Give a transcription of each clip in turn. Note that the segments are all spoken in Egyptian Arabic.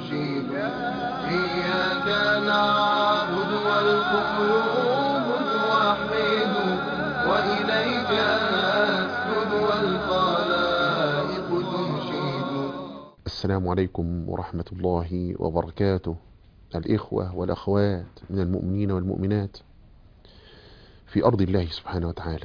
نشيد إياك نعبد والقلوب توحد وإليك نسجد والخلائق تنشد السلام عليكم ورحمة الله وبركاته الإخوة والأخوات من المؤمنين والمؤمنات في أرض الله سبحانه وتعالى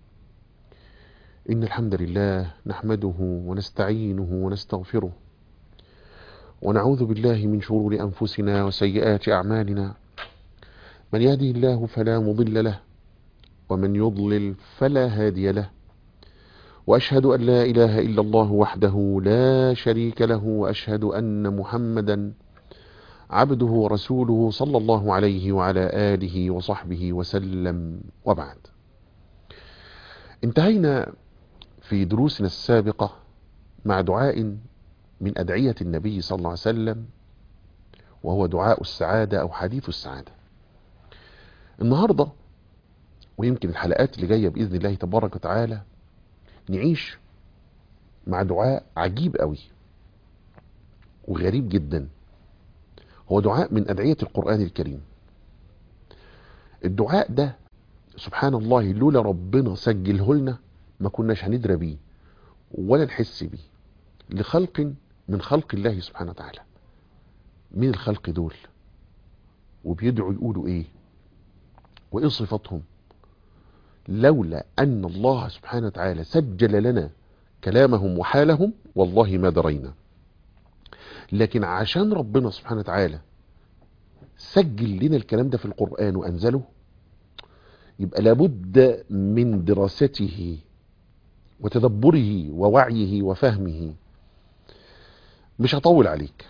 إن الحمد لله نحمده ونستعينه ونستغفره ونعوذ بالله من شرور أنفسنا وسيئات أعمالنا من يهده الله فلا مضل له ومن يضلل فلا هادي له وأشهد أن لا إله إلا الله وحده لا شريك له وأشهد أن محمدا عبده ورسوله صلى الله عليه وعلى آله وصحبه وسلم وبعد انتهينا في دروسنا السابقة مع دعاء من أدعية النبي صلى الله عليه وسلم وهو دعاء السعادة أو حديث السعادة النهاردة ويمكن الحلقات اللي جاية بإذن الله تبارك وتعالى نعيش مع دعاء عجيب قوي وغريب جدا هو دعاء من أدعية القرآن الكريم الدعاء ده سبحان الله لولا ربنا سجله لنا ما كناش هندرى بيه ولا نحس بيه لخلق من خلق الله سبحانه وتعالى مين الخلق دول وبيدعوا يقولوا ايه وايه صفاتهم لولا ان الله سبحانه وتعالى سجل لنا كلامهم وحالهم والله ما درينا لكن عشان ربنا سبحانه وتعالى سجل لنا الكلام ده في القرآن وأنزله يبقى لابد من دراسته وتدبره ووعيه وفهمه مش هطول عليك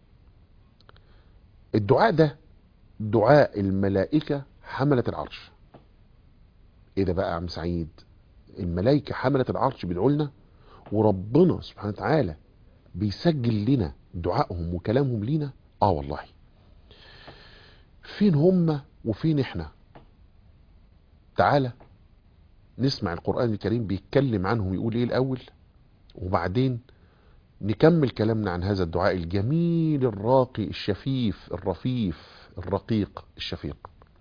الدعاء ده دعاء الملائكة حملة العرش ايه ده بقى يا عم سعيد الملائكة حملة العرش بيدعوا لنا وربنا سبحانه وتعالى بيسجل لنا دعائهم وكلامهم لينا اه والله فين هم وفين احنا تعالى نسمع القرآن الكريم بيتكلم عنهم يقول ايه الاول وبعدين نكمل كلامنا عن هذا الدعاء الجميل الراقي الشفيف الرفيف الرقيق الشفيق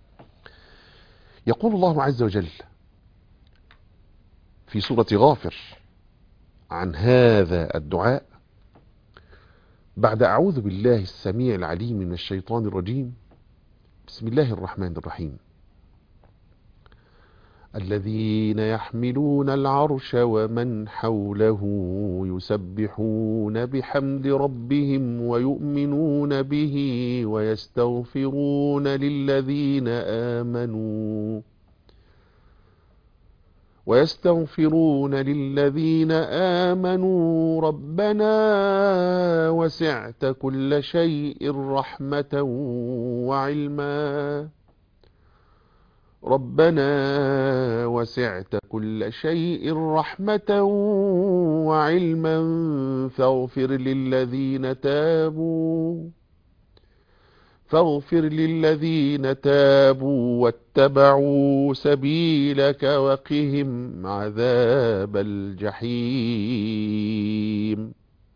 يقول الله عز وجل في سورة غافر عن هذا الدعاء بعد أعوذ بالله السميع العليم من الشيطان الرجيم بسم الله الرحمن الرحيم الذين يحملون العرش ومن حوله يسبحون بحمد ربهم ويؤمنون به ويستغفرون للذين آمنوا ويستغفرون للذين آمنوا ربنا وسعت كل شيء رحمة وعلما ربنا وسعت كل شيء رحمة وعلما فاغفر للذين تابوا فاغفر للذين تابوا واتبعوا سبيلك وقهم عذاب الجحيم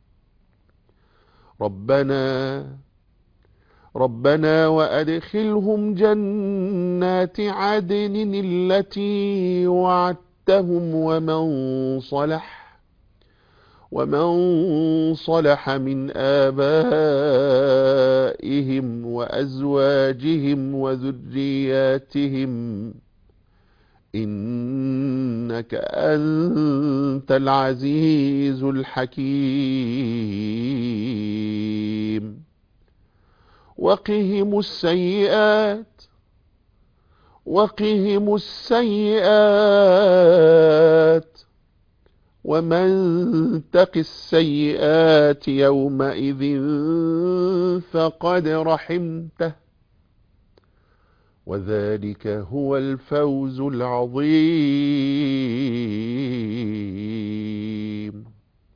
ربنا ربنا وأدخلهم جنات عدن التي وعدتهم ومن صلح ومن صلح من آبائهم وأزواجهم وذرياتهم إنك أنت العزيز الحكيم وقهم السيئات وقهم السيئات ومن تق السيئات يومئذ فقد رحمته وذلك هو الفوز العظيم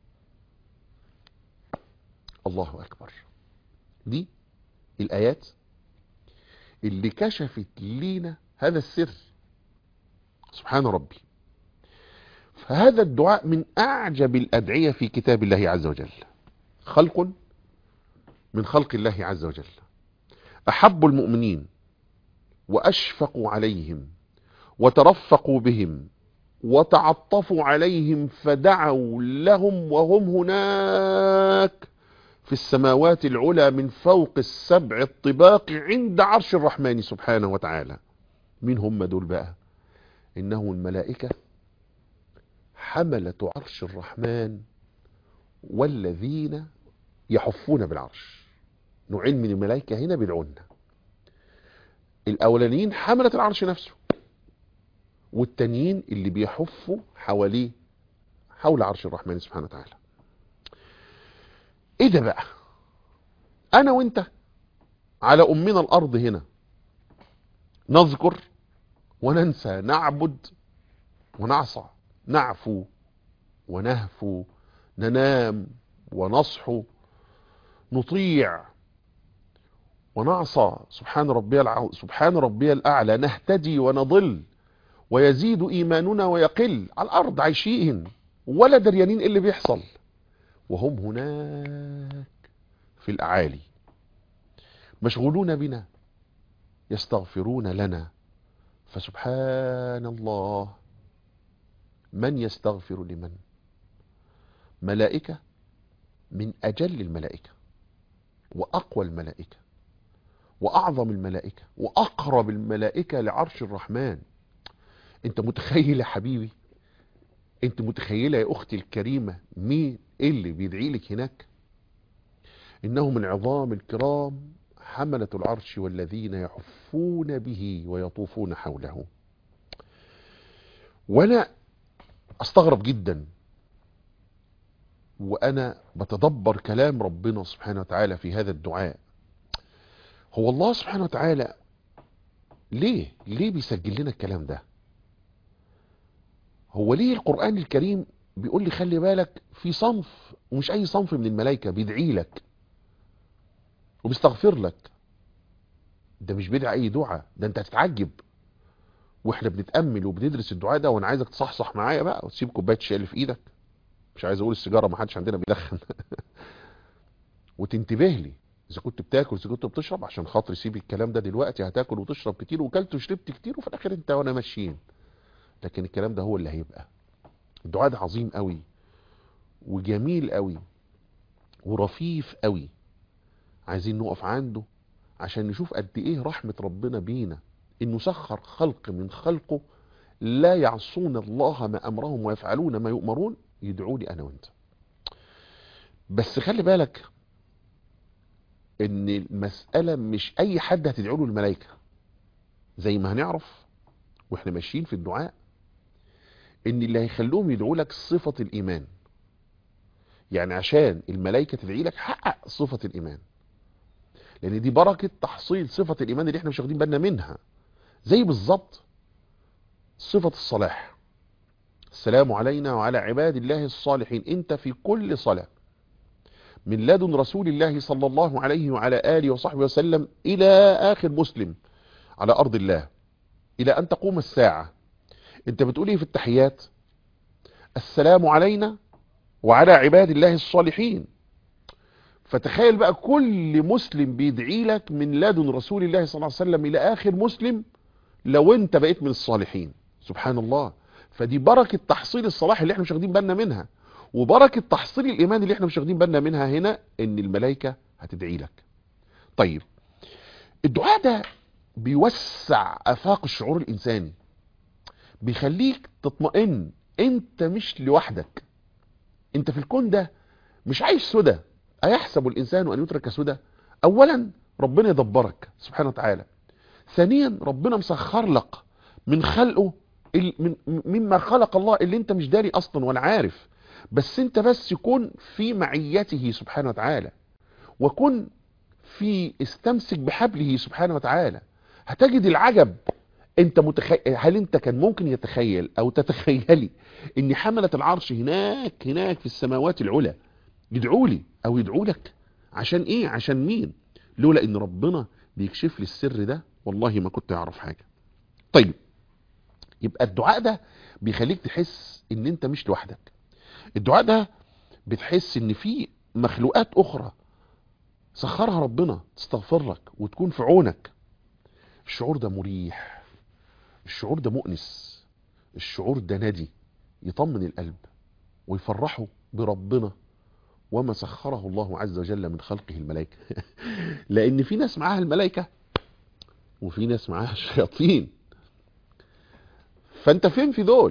الله أكبر دي الآيات اللي كشفت لينا هذا السر سبحان ربي فهذا الدعاء من أعجب الأدعية في كتاب الله عز وجل خلق من خلق الله عز وجل أحبوا المؤمنين وأشفقوا عليهم وترفقوا بهم وتعطفوا عليهم فدعوا لهم وهم هناك في السماوات العلى من فوق السبع الطباق عند عرش الرحمن سبحانه وتعالى مين هم دول بقى إنه الملائكة حملة عرش الرحمن والذين يحفون بالعرش نوعين من الملائكة هنا بيدعونا الأولانيين حملة العرش نفسه والتانيين اللي بيحفوا حواليه حول عرش الرحمن سبحانه وتعالى ايه ده بقى انا وانت على امنا الارض هنا نذكر وننسى نعبد ونعصى نعفو ونهفو ننام ونصحو نطيع ونعصى سبحان ربي الع... سبحان ربي الاعلى نهتدي ونضل ويزيد ايماننا ويقل على الارض عايشين ولا دريانين ايه اللي بيحصل وهم هناك في الاعالي مشغولون بنا يستغفرون لنا فسبحان الله من يستغفر لمن ملائكة من أجل الملائكة وأقوى الملائكة وأعظم الملائكة وأقرب الملائكة لعرش الرحمن أنت متخيل يا حبيبي أنت متخيلة يا أختي الكريمة مين اللي بيدعي لك هناك إنه من عظام الكرام حملة العرش والذين يحفون به ويطوفون حوله وانا استغرب جدا وانا بتدبر كلام ربنا سبحانه وتعالى في هذا الدعاء هو الله سبحانه وتعالى ليه ليه بيسجل لنا الكلام ده هو ليه القرآن الكريم بيقول لي خلي بالك في صنف ومش اي صنف من الملائكة بيدعي لك وبيستغفر لك ده مش بيدعي اي دعاء ده انت هتتعجب واحنا بنتامل وبندرس الدعاء ده وانا عايزك تصحصح معايا بقى وتسيب كوبايه الشاي اللي في ايدك مش عايز اقول السيجاره ما حدش عندنا بيدخن وتنتبه لي اذا كنت بتاكل اذا كنت بتشرب عشان خاطر سيب الكلام ده دلوقتي هتاكل وتشرب كتير وكلت وشربت كتير وفي الاخر انت وانا ماشيين لكن الكلام ده هو اللي هيبقى الدعاء ده عظيم قوي وجميل قوي ورفيف قوي عايزين نقف عنده عشان نشوف قد ايه رحمة ربنا بينا انه سخر خلق من خلقه لا يعصون الله ما امرهم ويفعلون ما يؤمرون يدعوا لي انا وانت بس خلي بالك ان المسألة مش اي حد هتدعو له الملائكة زي ما هنعرف واحنا ماشيين في الدعاء ان اللي هيخلوهم يدعوا لك صفة الايمان يعني عشان الملائكة تدعي لك حقق صفة الايمان لان دي بركة تحصيل صفة الايمان اللي احنا مش واخدين بالنا منها زي بالظبط صفة الصلاح السلام علينا وعلى عباد الله الصالحين انت في كل صلاة من لدن رسول الله صلى الله عليه وعلى آله وصحبه وسلم إلى آخر مسلم على أرض الله إلى أن تقوم الساعة انت بتقول ايه في التحيات السلام علينا وعلى عباد الله الصالحين فتخيل بقى كل مسلم بيدعي لك من لدن رسول الله صلى الله عليه وسلم إلى آخر مسلم لو انت بقيت من الصالحين سبحان الله فدي بركة تحصيل الصلاح اللي احنا مش واخدين بالنا منها وبركة تحصيل الإيمان اللي احنا مش واخدين بالنا منها هنا ان الملائكة هتدعي لك طيب الدعاء ده بيوسع آفاق الشعور الإنساني بيخليك تطمئن انت مش لوحدك انت في الكون ده مش عايش سدى ايحسب الانسان ان يترك سدى اولا ربنا يدبرك سبحانه وتعالى ثانيا ربنا مسخر لك من خلقه من مما خلق الله اللي انت مش داري اصلا ولا عارف بس انت بس يكون في معيته سبحانه وتعالى وكن في استمسك بحبله سبحانه وتعالى هتجد العجب انت متخيل هل انت كان ممكن يتخيل او تتخيلي ان حملة العرش هناك هناك في السماوات العلى يدعوا لي او يدعوا لك عشان ايه عشان مين لولا ان ربنا بيكشف لي السر ده والله ما كنت اعرف حاجة طيب يبقى الدعاء ده بيخليك تحس ان انت مش لوحدك الدعاء ده بتحس ان في مخلوقات اخرى سخرها ربنا تستغفر لك وتكون في عونك الشعور ده مريح الشعور ده مؤنس الشعور ده نادي يطمن القلب ويفرحه بربنا وما سخره الله عز وجل من خلقه الملائكة لأن في ناس معاها الملائكة وفي ناس معاها الشياطين فأنت فين في دول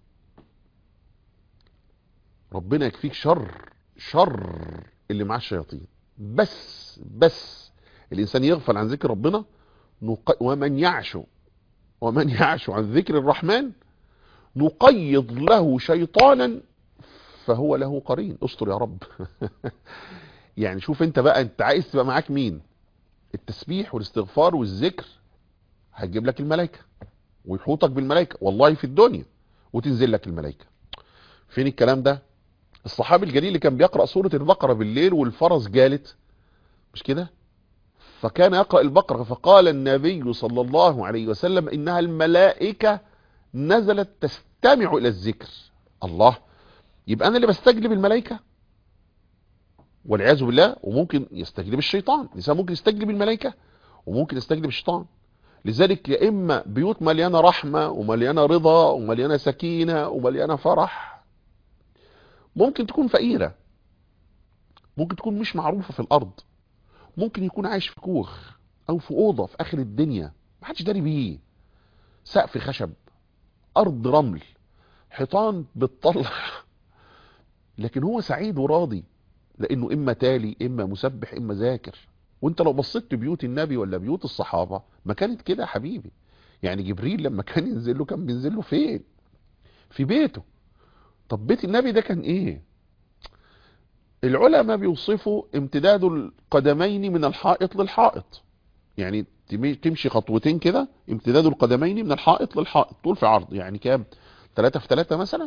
ربنا يكفيك شر شر اللي معاه الشياطين بس بس الإنسان يغفل عن ذكر ربنا نق... ومن يعشو ومن يعشو عن ذكر الرحمن نقيض له شيطانا فهو له قرين استر يا رب يعني شوف انت بقى انت عايز تبقى معاك مين التسبيح والاستغفار والذكر هتجيب لك الملائكه ويحوطك بالملائكه والله في الدنيا وتنزل لك الملائكه فين الكلام ده الصحابي الجليل اللي كان بيقرا سوره البقره بالليل والفرس جالت مش كده فكان يقرا البقره فقال النبي صلى الله عليه وسلم انها الملائكه نزلت تستمع الى الذكر الله يبقى انا اللي بستجلب الملائكه والعياذ بالله وممكن يستجلب الشيطان الانسان ممكن يستجلب الملائكه وممكن يستجلب الشيطان لذلك يا اما بيوت مليانه رحمه ومليانه رضا ومليانه سكينه ومليانه فرح ممكن تكون فقيره ممكن تكون مش معروفه في الارض ممكن يكون عايش في كوخ او في اوضه في اخر الدنيا محدش داري بيه سقف خشب ارض رمل حيطان بتطلع لكن هو سعيد وراضي لانه اما تالي اما مسبح اما ذاكر وانت لو بصيت بيوت النبي ولا بيوت الصحابه ما كانت كده يا حبيبي يعني جبريل لما كان ينزل له كان بينزل له فين في بيته طب بيت النبي ده كان ايه العلماء بيوصفوا امتداد القدمين من الحائط للحائط يعني تمشي خطوتين كده امتداد القدمين من الحائط للحائط طول في عرض يعني كام 3 في 3 مثلا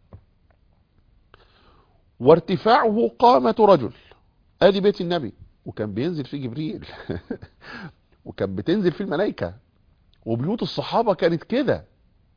وارتفاعه قامة رجل ادي بيت النبي وكان بينزل فيه جبريل وكان بتنزل فيه الملائكة وبيوت الصحابة كانت كده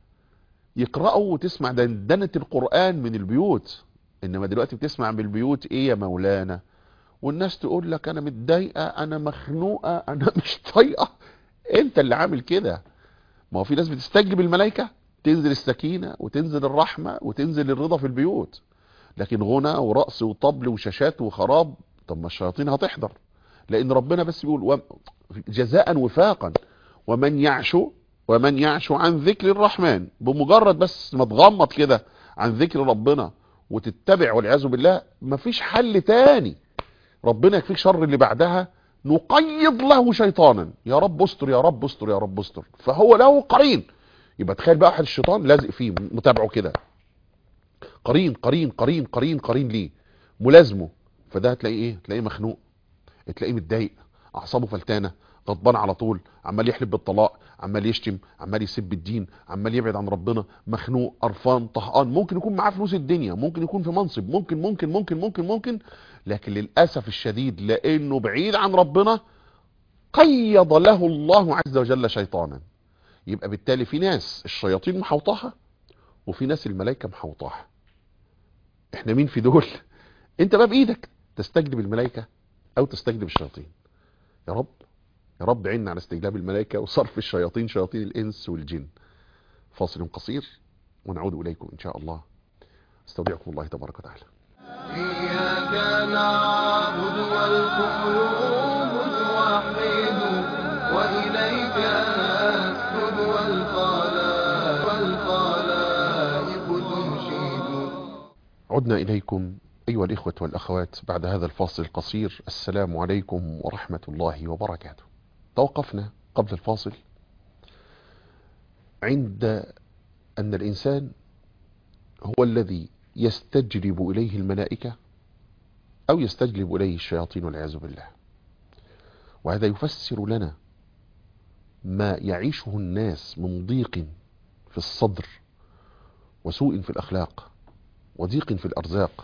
يقرأوا وتسمع دندنة القرآن من البيوت انما دلوقتي بتسمع من البيوت ايه يا مولانا والناس تقول لك انا متضايقه انا مخنوقه انا مش طايقه انت اللي عامل كده ما هو في ناس بتستجلب الملائكه تنزل السكينه وتنزل الرحمه وتنزل الرضا في البيوت لكن غنى ورقص وطبل وشاشات وخراب طب ما الشياطين هتحضر لان ربنا بس بيقول جزاء وفاقا ومن يعشو ومن يعشو عن ذكر الرحمن بمجرد بس ما تغمض كده عن ذكر ربنا وتتبع والعياذ بالله مفيش حل تاني ربنا يكفيك شر اللي بعدها نقيض له شيطانا يا رب استر يا رب استر يا رب استر فهو له قرين يبقى تخيل بقى واحد الشيطان لازق فيه متابعه كده قرين قرين قرين قرين قرين ليه ملازمه فده هتلاقيه ايه تلاقيه مخنوق تلاقيه متضايق اعصابه فلتانه غضبان على طول عمال يحلف بالطلاق عمال يشتم عمال يسب الدين عمال يبعد عن ربنا مخنوق قرفان طهقان ممكن يكون معاه فلوس الدنيا ممكن يكون في منصب ممكن ممكن ممكن ممكن ممكن لكن للاسف الشديد لانه بعيد عن ربنا قيض له الله عز وجل شيطانا يبقى بالتالي في ناس الشياطين محوطاها وفي ناس الملائكه محوطاها احنا مين في دول انت بقى بايدك تستجلب الملائكه او تستجلب الشياطين يا رب يا رب عنا على استجلاب الملائكة وصرف الشياطين شياطين الإنس والجن فاصل قصير ونعود إليكم إن شاء الله استودعكم الله تبارك وتعالى إياك نعبد والقلوب توحد وإليك نسجد والخلائق والخلائق تنشد عدنا إليكم أيها الإخوة والأخوات بعد هذا الفاصل القصير السلام عليكم ورحمة الله وبركاته توقفنا قبل الفاصل عند أن الإنسان هو الذي يستجلب إليه الملائكة أو يستجلب إليه الشياطين والعياذ بالله وهذا يفسر لنا ما يعيشه الناس من ضيق في الصدر وسوء في الأخلاق وضيق في الأرزاق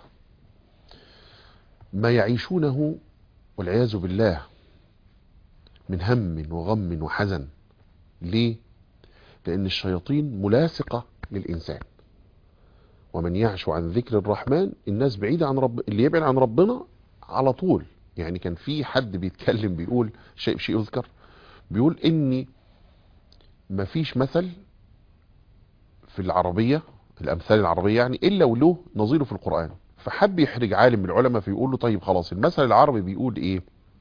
ما يعيشونه والعياذ بالله من هم وغم وحزن ليه لان الشياطين ملاصقة للانسان ومن يعش عن ذكر الرحمن الناس بعيدة عن رب اللي يبعد عن ربنا على طول يعني كان في حد بيتكلم بيقول شيء شيء يذكر بيقول اني مفيش مثل في العربية الامثال العربية يعني الا وله نظيره في القرآن فحب يحرج عالم من العلماء فيقول له طيب خلاص المثل العربي بيقول ايه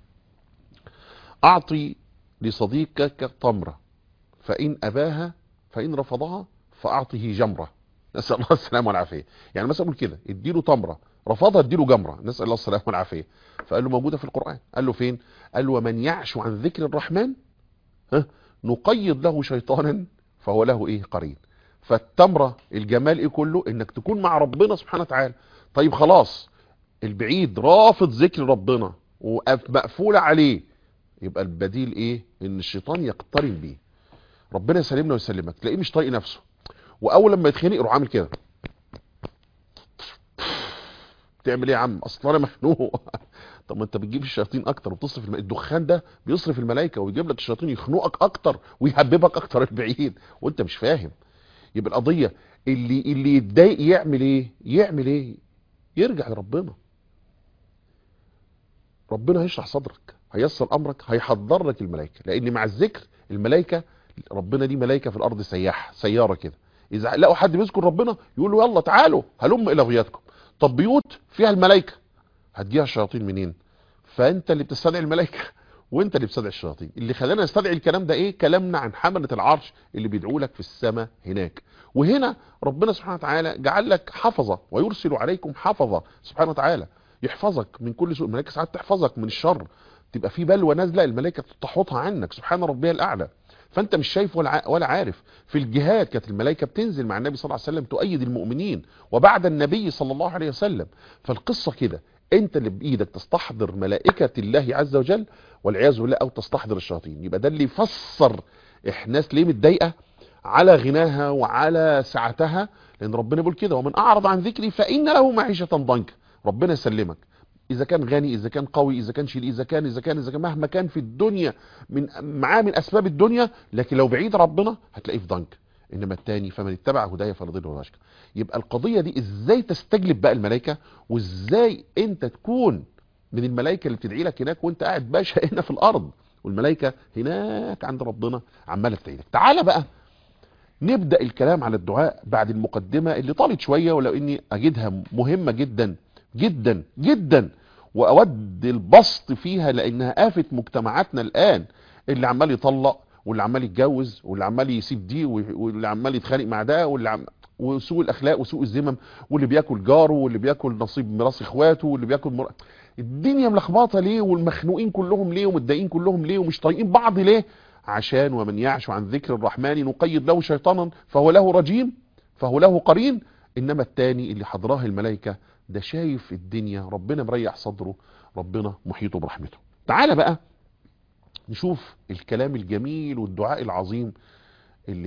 اعطي لصديقك تمرة فان اباها فان رفضها فاعطه جمرة نسأل الله السلامة والعافية يعني مثلا اقول كده اديله تمرة رفضها اديله جمرة نسأل الله السلامة والعافية فقال له موجودة في القرآن قال له فين قال له ومن يعش عن ذكر الرحمن ها نقيض له شيطانا فهو له ايه قرين فالتمرة الجمال ايه كله انك تكون مع ربنا سبحانه وتعالى طيب خلاص البعيد رافض ذكر ربنا ومقفولة عليه يبقى البديل ايه ان الشيطان يقترن بيه ربنا يسلمنا ويسلمك تلاقيه مش طايق نفسه واول لما يتخنق يروح عامل كده تعمل ايه يا عم اصل انا مخنوق طب ما انت بتجيب الشياطين اكتر وبتصرف الم... الدخان ده بيصرف الملائكه ويجيب لك الشياطين يخنقك اكتر ويهببك اكتر البعيد وانت مش فاهم يبقى القضيه اللي اللي يتضايق يعمل ايه يعمل ايه يرجع لربنا ربنا هيشرح صدرك هيسر امرك هيحضر لك الملائكه لان مع الذكر الملائكه ربنا دي ملائكه في الارض سياح سياره كده اذا لقوا حد بيذكر ربنا يقولوا يلا تعالوا هلم الى غياتكم طب بيوت فيها الملائكه هتجيها الشياطين منين فانت اللي بتستدعي الملائكه وانت اللي بتستدعي الشياطين اللي خلانا نستدعي الكلام ده ايه كلامنا عن حمله العرش اللي بيدعوا لك في السماء هناك وهنا ربنا سبحانه وتعالى جعل لك حفظه ويرسل عليكم حفظه سبحانه وتعالى يحفظك من كل سوء الملائكه ساعات تحفظك من الشر تبقى في بلوى نازله الملائكه تحوطها عنك سبحان ربي الاعلى فانت مش شايف ولا ولا عارف في الجهاد كانت الملائكه بتنزل مع النبي صلى الله عليه وسلم تؤيد المؤمنين وبعد النبي صلى الله عليه وسلم فالقصه كده انت اللي بايدك تستحضر ملائكه الله عز وجل والعياذ بالله او تستحضر الشياطين يبقى ده اللي يفسر احناس ليه متضايقه على غناها وعلى سعتها لان ربنا بيقول كده ومن اعرض عن ذكري فان له معيشه ضنكا ربنا يسلمك اذا كان غني اذا كان قوي اذا كان شيل اذا كان اذا كان اذا كان مهما كان في الدنيا من معاه من اسباب الدنيا لكن لو بعيد ربنا هتلاقيه في ضنك انما التاني فمن اتبع هدايا فلا ضل ولا يشقى يبقى القضيه دي ازاي تستجلب بقى الملائكه وازاي انت تكون من الملائكه اللي بتدعي لك هناك وانت قاعد باشا هنا في الارض والملائكه هناك عند ربنا عماله تدعي لك تعالى بقى نبدا الكلام على الدعاء بعد المقدمه اللي طالت شويه ولو اني اجدها مهمه جدا جدا جدا واود البسط فيها لانها آفة مجتمعاتنا الان اللي عمال يطلق واللي عمال يتجوز واللي عمال يسيب دي واللي عمال يتخانق مع ده واللي عم وسوء الاخلاق وسوء الذمم واللي بياكل جاره واللي بياكل نصيب ميراث اخواته واللي بياكل مر... الدنيا ملخبطه ليه والمخنوقين كلهم ليه ومتضايقين كلهم ليه ومش طايقين بعض ليه عشان ومن يعش عن ذكر الرحمن نقيد له شيطانا فهو له رجيم فهو له قرين انما التاني اللي حضراه الملائكه ده شايف الدنيا ربنا مريح صدره ربنا محيطه برحمته تعال بقى نشوف الكلام الجميل والدعاء العظيم اللي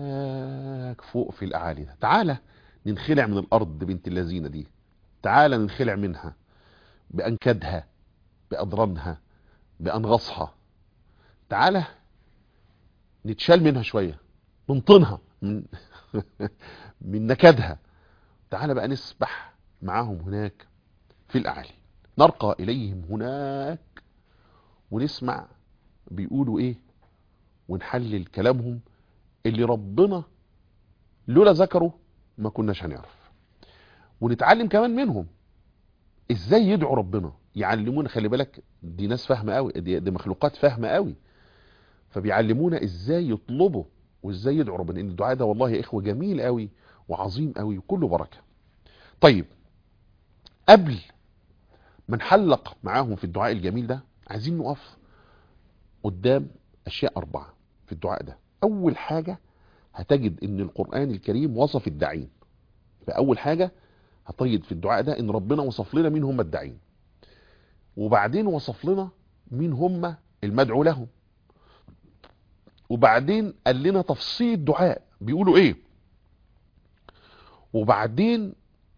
هناك فوق في الاعالي ده تعالى ننخلع من الارض بنت اللذينه دي تعالى ننخلع منها بانكدها باضرانها بانغصها تعالى نتشال منها شويه من طينها من من نكدها تعالى بقى نسبح معاهم هناك في الأعالي نرقى إليهم هناك ونسمع بيقولوا إيه ونحلل كلامهم اللي ربنا لولا ذكره ما كناش هنعرف ونتعلم كمان منهم ازاي يدعوا ربنا يعلمونا خلي بالك دي ناس فاهمه قوي دي, دي مخلوقات فاهمه قوي فبيعلمونا ازاي يطلبوا وازاي يدعوا ربنا ان الدعاء ده والله يا اخوه جميل قوي وعظيم قوي وكله بركه طيب قبل ما نحلق معاهم في الدعاء الجميل ده عايزين نقف قدام اشياء اربعه في الدعاء ده اول حاجه هتجد ان القران الكريم وصف الداعين فاول حاجه هتجد في الدعاء ده ان ربنا وصف لنا مين هم الداعين وبعدين وصف لنا مين هم المدعو لهم وبعدين قال لنا تفصيل الدعاء بيقولوا ايه وبعدين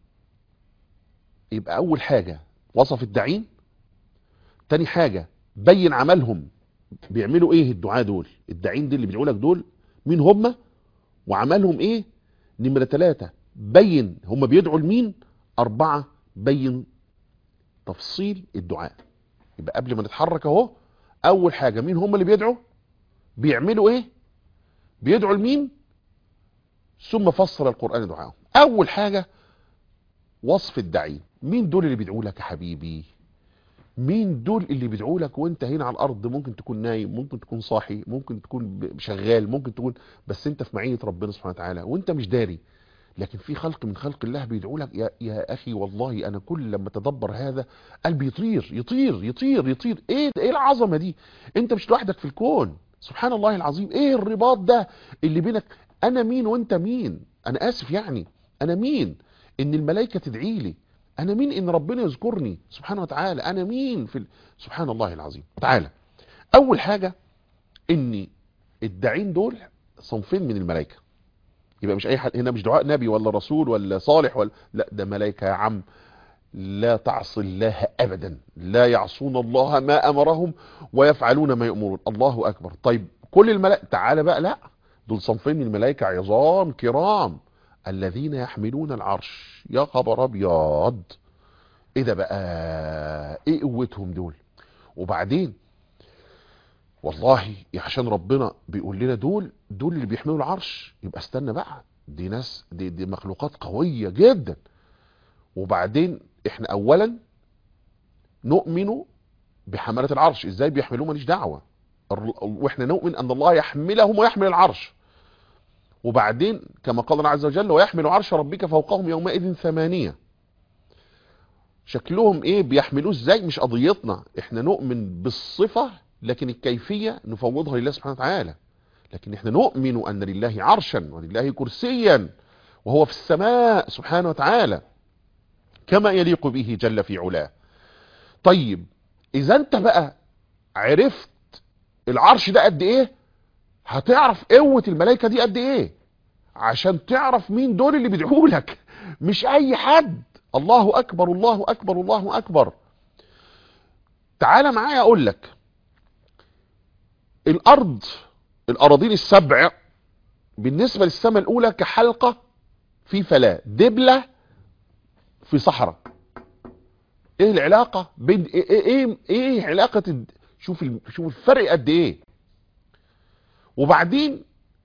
يبقى اول حاجة وصف الداعين تاني حاجة بين عملهم بيعملوا ايه الدعاء دول الداعين دي اللي بيدعوا لك دول مين هم وعملهم ايه نمرة ثلاثة بين هم بيدعوا لمين اربعة بين تفصيل الدعاء يبقى قبل ما نتحرك اهو اول حاجة مين هم اللي بيدعوا بيعملوا ايه بيدعوا لمين ثم فصل القرآن دعاهم اول حاجة وصف الداعين مين دول اللي بيدعوا لك يا حبيبي مين دول اللي بيدعوا لك وانت هنا على الارض ممكن تكون نايم ممكن تكون صاحي ممكن تكون ب- شغال ممكن تكون بس انت في معية ربنا سبحانه وتعالى وانت مش داري لكن في خلق من خلق الله بيدعوا لك يا, يا اخي والله انا كل لما اتدبر هذا قلبي يطير يطير يطير يطير ايه ده ايه العظمه دي انت مش لوحدك في الكون سبحان الله العظيم ايه الرباط ده اللي بينك انا مين وانت مين انا اسف يعني انا مين ان الملائكه تدعي لي انا مين ان ربنا يذكرني سبحانه وتعالى انا مين في ال... سبحان الله العظيم تعالى اول حاجه ان الداعين دول صنفين من الملائكه يبقى مش اي حد هنا مش دعاء نبي ولا رسول ولا صالح ولا لا ده ملائكه يا عم لا تعصي الله ابدا لا يعصون الله ما امرهم ويفعلون ما يؤمرون الله اكبر طيب كل الملائكه تعالى بقى لا دول صنفين من الملائكه عظام كرام الذين يحملون العرش يا خبر ابيض ايه ده بقى ايه قوتهم دول وبعدين والله عشان ربنا بيقول لنا دول دول اللي بيحملوا العرش يبقى استنى بقى دي ناس دي, دي مخلوقات قوية جدا وبعدين احنا اولا نؤمن بحملة العرش ازاي بيحملوه ماليش دعوة الر- واحنا نؤمن ان الله يحملهم ويحمل العرش وبعدين كما قال الله عز وجل ويحمل عرش ربك فوقهم يومئذ ثمانية شكلهم ايه بيحملوه ازاي مش قضيتنا احنا نؤمن بالصفة لكن الكيفية نفوضها لله سبحانه وتعالى لكن احنا نؤمن ان لله عرشا ولله كرسيا وهو في السماء سبحانه وتعالى كما يليق به جل في علاه طيب اذا انت بقى عرفت العرش ده قد ايه هتعرف قوة الملائكة دي قد ايه عشان تعرف مين دول اللي بيدعوا لك مش اي حد الله اكبر الله اكبر الله اكبر تعال معايا اقول لك الارض الاراضين السبع بالنسبة للسماء الاولى كحلقة في فلاة دبلة في صحراء ايه العلاقة بين ايه ايه, إيه علاقة الد- شوف ال- شوف الفرق قد ايه وبعدين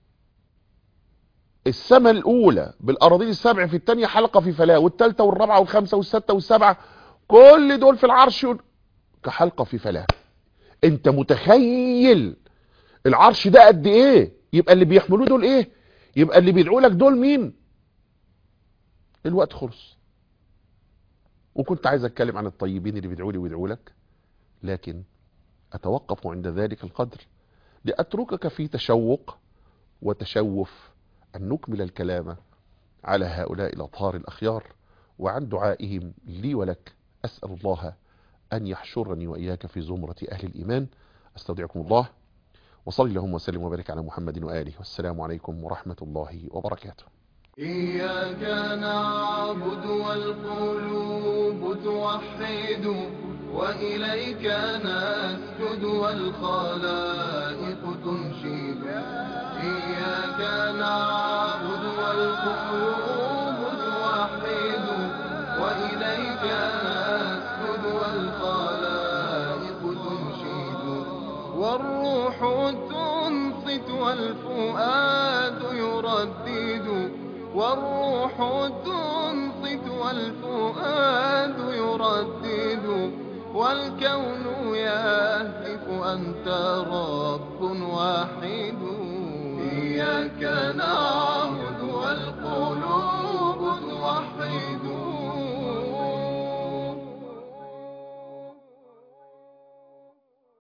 السماء الاولى بالاراضين السبع في الثانيه حلقه في فلاه والثالثه والرابعه والخامسه والسادسه والسابعه كل دول في العرش كحلقه في فلاه انت متخيل العرش ده قد ايه يبقى اللي بيحملوه دول ايه يبقى اللي بيدعوا لك دول مين الوقت خلص وكنت عايز اتكلم عن الطيبين اللي بيدعوا لي ويدعوا لك لكن اتوقف عند ذلك القدر لاتركك في تشوق وتشوف أن نكمل الكلام على هؤلاء الأطهار الأخيار وعن دعائهم لي ولك أسأل الله أن يحشرني وإياك في زمرة أهل الإيمان أستودعكم الله وصلي اللهم وسلم وبارك على محمد وآله والسلام عليكم ورحمة الله وبركاته إياك نعبد والقلوب توحد وإليك نسجد والخلائق تنشد إياك نعبد والقلوب توحد وإليك نسجد والخلائق تنشد والروح تنصت والفؤاد يردد والروح تنصت والفؤاد يردد والكون يهتف أنت رب واحد إياك نعبد والقلوب